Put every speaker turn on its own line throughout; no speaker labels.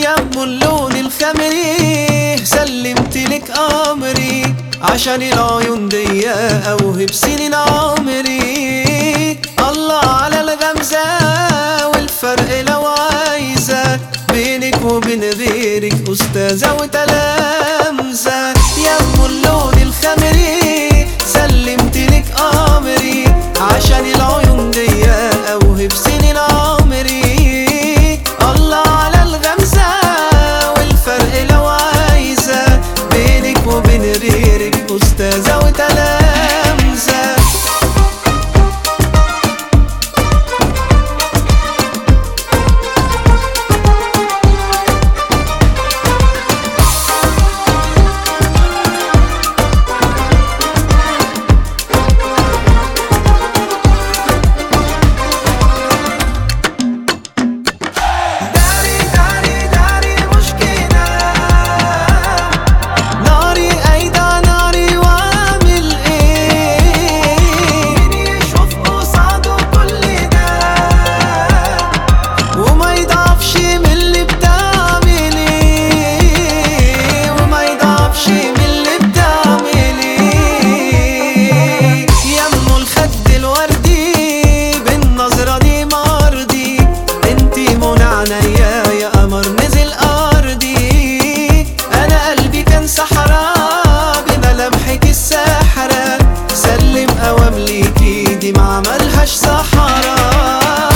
يا ام اللون الخمري سلمت لك امري عشان العيون دي اوهب سنين عمري الله على الغمزة والفرق لو عايزة بينك وبين غيرك استاذة وتلامذة يا ام اللون الخمري سلمت لك امري عشان العيون دي اوهب سنين عمري الله على الغمزة والفرق لو عايزة بينك وبين غيرك أستاذة وتلامذة داري داري داري مشكلة ناري أيدا ناري وأعمل إيه مين يشوف قصاده كل ده وما يضعفش من اللي بتعملي وما يضعفش من اللي بتعملي يمه الخد الوردي بالنظرة دي مرضي انتي منى عينيا يا قمر نزل ارضي انا قلبي كان صحراء بملامحك الساحرة سلم اوام ليكي دي ما عملهاش صحراء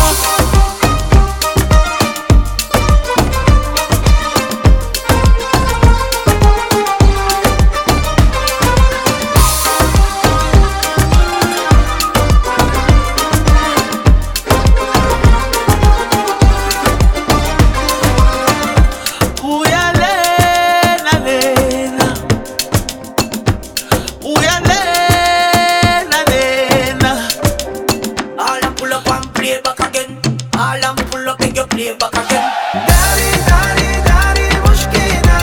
ويا لينا لينا ويا لينا لينا
All and pull up and play back again. All and pull up and you play back again.
داري داري داري مشكلة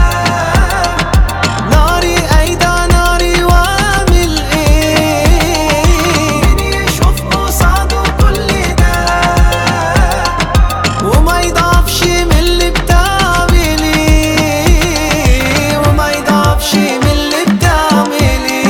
ناري أيدا ناري وأعمل إيه مين يشوف قصاده كل ده وما يضعفش من اللي بتعملي وما يضعفش من اللي بتعملي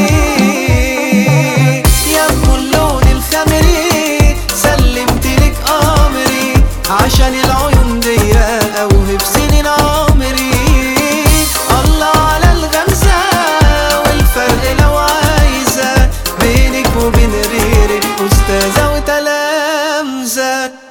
يا ام اللون الخمري سلمت لك امري عشان العيون دي اوهب سنين عمري الله على الغمزة والفرق لو عايزة بينك وبين غيرك استاذة وتلامذة